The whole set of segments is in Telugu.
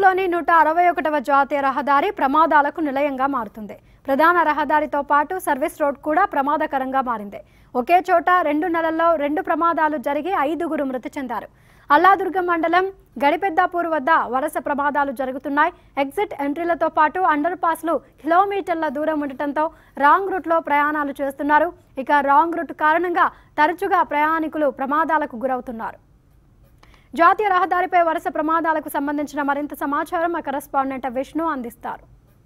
దేశంలోని నూట అరవై ఒకటవ జాతీయ రహదారి ప్రమాదాలకు నిలయంగా మారుతుంది ప్రధాన రహదారితో పాటు సర్వీస్ రోడ్ కూడా ప్రమాదకరంగా మారింది ఒకే చోట రెండు నెలల్లో రెండు ప్రమాదాలు జరిగి ఐదుగురు మృతి చెందారు అల్లాదుర్గం మండలం గడిపెద్దాపూర్ వద్ద వరుస ప్రమాదాలు జరుగుతున్నాయి ఎగ్జిట్ ఎంట్రీలతో పాటు అండర్ పాస్లు కిలోమీటర్ల దూరం ఉండటంతో రాంగ్ రూట్లో ప్రయాణాలు చేస్తున్నారు ఇక రాంగ్ రూట్ కారణంగా తరచుగా ప్రయాణికులు ప్రమాదాలకు గురవుతున్నారు జాతీయ రహదారిపై వరుస ప్రమాదాలకు సంబంధించిన మరింత సమాచారం మా కరెస్పాండెంట్ విష్ణు అందిస్తారు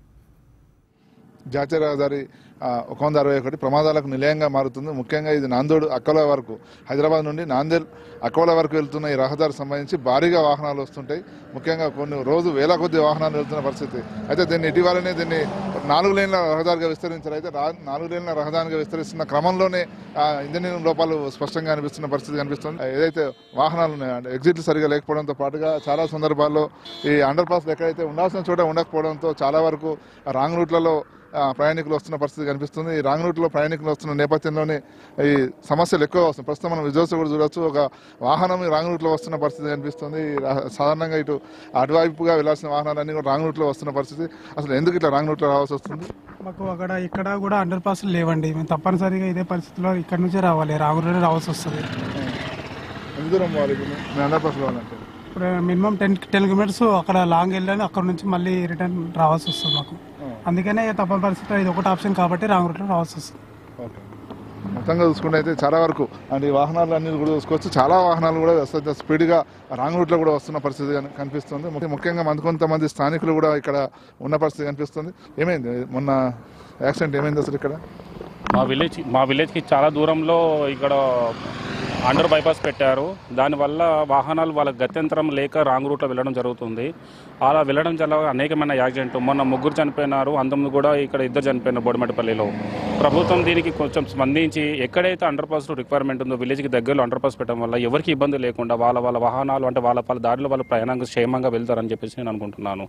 జాతీయ రహదారి ఆ, ఒక వంద అరవై ఒకటి ప్రమాదాలకు నిలయంగా మారుతుంది ముఖ్యంగా ఇది నాందేడు అక్కోలా వరకు హైదరాబాద్ నుండి నాందేడ్ అక్కోలా వరకు వెళ్తున్న ఈ రహదారికి సంబంధించి భారీగా వాహనాలు వస్తుంటాయి ముఖ్యంగా కొన్ని రోజు వేల కొద్ది వాహనాలు వెళ్తున్న పరిస్థితి అయితే దీన్ని ఇటీవలనే దీన్ని నాలుగు లేన్ల రహదారిగా విస్తరించారు అయితే రా- నాలుగు లేన్ల రహదారిగా విస్తరిస్తున్న క్రమంలోనే ఆ, ఇంజనీరింగ్ లోపాలు స్పష్టంగా అనిపిస్తున్న పరిస్థితి కనిపిస్తుంది ఏదైతే వాహనాలు ఉన్నాయో అంటే ఎగ్జిట్లు సరిగా లేకపోవడంతో పాటుగా చాలా సందర్భాల్లో ఈ అండర్ పాస్లు ఎక్కడైతే ఉండాల్సిన చోట ఉండకపోవడంతో చాలా వరకు రాంగ్ రూట్లలో ఆ, ప్రయాణికులు వస్తున్న పరిస్థితి కనిపిస్తుంది ఈ రాంగ్ రూట్లో ప్రయాణికులు వస్తున్న నేపథ్యంలోనే ఈ సమస్యలు ఎక్కువ వస్తున్నాయి ప్రస్తుతం మనం విజువల్స్ కూడా చూడొచ్చు ఒక వాహనం ఈ రాంగ్ రూట్లో వస్తున్న పరిస్థితి కనిపిస్తుంది ఈ రా- సాధారణంగా ఇటు అటువైపుగా వెళ్లాల్సిన వాహనాలన్నీ కూడా రాంగ్ రూట్లో వస్తున్న పరిస్థితి అసలు ఎందుకు ఇట్లా రాంగ్ రూట్లో రావాల్సి వస్తుంది మాకు అక్కడ ఇక్కడ కూడా అండర్ పాస్లు లేవండి మేము తప్పనిసరిగా ఇదే పరిస్థితిలో ఇక్కడ నుంచే రావాలి రాగులోనే రావాల్సి వస్తుంది ఎంత దూరం పోవాలి ఇప్పుడు మేము అండర్ పాస్ కావాలంటే ఇప్పుడు మినిమం టెన్ టెన్ కిలోమీటర్స్ అక్కడ లాంగ్ వెళ్ళాను అక్కడ నుంచి మళ్ళీ రిటర్న్ రావాల్సి వస్తుంది మాకు అందుకనే తప్పని పరిస్థితిలో ఇది ఒకటి ఆప్షన్ కాబట్టి రాంగ్ రూట్లో రావాల్సి వస్తుంది ఓకే మొత్తంగా చూసుకుంటే అయితే చాలా వరకు అంటే ఈ వాహనాలు అన్ని కూడా చూసుకోవచ్చు చాలా వాహనాలు కూడా వస్తుంది స్పీడ్గా రాంగ్ రూట్లో కూడా వస్తున్న పరిస్థితి కని- కనిపిస్తుంది ముఖ్య- ముఖ్యంగా మంది కొంతమంది స్థానికులు కూడా ఇక్కడ ఉన్న పరిస్థితి కనిపిస్తుంది ఏమైంది మొన్న యాక్సిడెంట్ ఏమైంది అసలు ఇక్కడ మా విలేజ్ మా విలేజ్కి చాలా దూరంలో ఇక్కడ అండర్ బైపాస్ పెట్టారు దానివల్ల వాహనాలు వాళ్ళ గత్యంతరం లేక రాంగ్ రూట్లో వెళ్ళడం జరుగుతుంది అలా వెళ్ళడం వల్ల అనేకమైన యాక్సిడెంట్ మొన్న ముగ్గురు చనిపోయినారు అంతమంది కూడా ఇక్కడ ఇద్దరు చనిపోయినారు బోడిమెట్టపల్లిలో ప్రభుత్వం దీనికి కొంచెం స్పందించి ఎక్కడైతే అండర్ పాస్ రిక్వైర్మెంట్ ఉందో విలేజ్కి దగ్గరలో అండర్ పాస్ పెట్టడం వల్ల ఎవరికి ఇబ్బంది లేకుండా వాళ్ళ వాళ్ళ వాహనాలు అంటే వాళ్ళ వాళ్ళ దారిలో వాళ్ళ ప్రయాణంగా క్షేమంగా వెళ్తారని చెప్పేసి నేను అనుకుంటున్నాను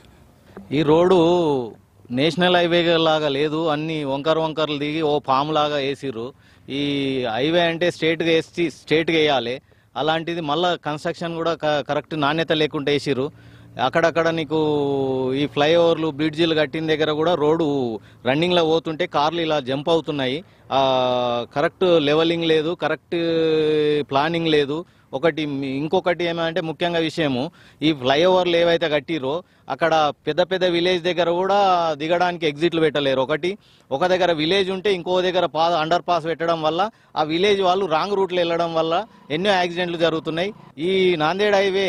ఈ రోడ్డు నేషనల్ హైవే లాగా లేదు అన్ని వంకర వంకరలు దిగి ఓ పాము లాగా వేసిర్రు ఈ హైవే అంటే స్ట్రేట్గా వేసి స్ట్రేట్గా వేయాలి అలాంటిది మళ్ళా కన్స్ట్రక్షన్ కూడా క- కరెక్ట్ నాణ్యత లేకుండా వేసిర్రు అక్కడక్కడ నీకు ఈ ఫ్లైఓవర్లు బ్రిడ్జిలు కట్టిన దగ్గర కూడా రోడ్డు రన్నింగ్లో పోతుంటే కార్లు ఇలా జంప్ అవుతున్నాయి ఆ, కరెక్ట్ లెవెలింగ్ లేదు కరెక్ట్ ప్లానింగ్ లేదు ఒకటి మీ- ఇంకొకటి ఏమంటే ముఖ్యంగా విషయము ఈ ఫ్లైఓవర్లు ఏవైతే కట్టిరో అక్కడ పెద్ద పెద్ద విలేజ్ దగ్గర కూడా దిగడానికి ఎగ్జిట్లు పెట్టలేరు ఒకటి ఒక దగ్గర విలేజ్ ఉంటే ఇంకో దగ్గర పా అండర్ పాస్ పెట్టడం వల్ల ఆ విలేజ్ వాళ్ళు రాంగ్ రూట్లో వెళ్ళడం వల్ల ఎన్నో యాక్సిడెంట్లు జరుగుతున్నాయి ఈ నాందేడ్ హైవే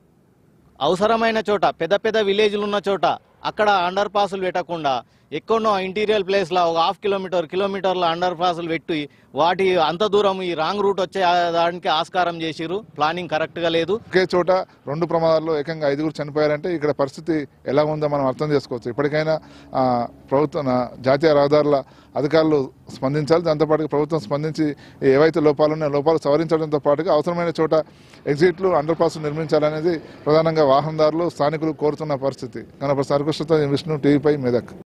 అవసరమైన చోట పెద్ద పెద్ద విలేజ్లు ఉన్న చోట అక్కడ అండర్ పాసులు పెట్టకుండా ఎక్కడో ఇంటీరియర్ ప్లేస్లో ఒక హాఫ్ కిలోమీటర్ కిలోమీటర్ల అండర్ పాసులు పెట్టి వాటి అంత దూరం ఈ రాంగ్ రూట్ వచ్చే ఆ- దానికి ఆస్కారం చేసిరు ప్లానింగ్ కరెక్ట్గా లేదు ఒకే చోట రెండు ప్రమాదాల్లో ఏకంగా ఐదుగురు చనిపోయారంటే ఇక్కడ పరిస్థితి ఎలా ఉందో మనం అర్థం చేసుకోవచ్చు ఇప్పటికైనా ఆ, ప్రభుత్వం ఆ, జాతీయ రహదారుల అధికారులు స్పందించాలి దాంతోపాటు ప్రభుత్వం స్పందించి ఏవైతే లోపాలు ఉన్నాయో లోపాలు సవరించడంతో పాటుగా అవసరమైన చోట ఎగ్జిట్లు అండర్ పాస్ నిర్మించాలనేది ప్రధానంగా వాహనదారులు స్థానికులు కోరుతున్న పరిస్థితి కనుక సరికృష్ణతో విష్ణు టీవీపై మెదక్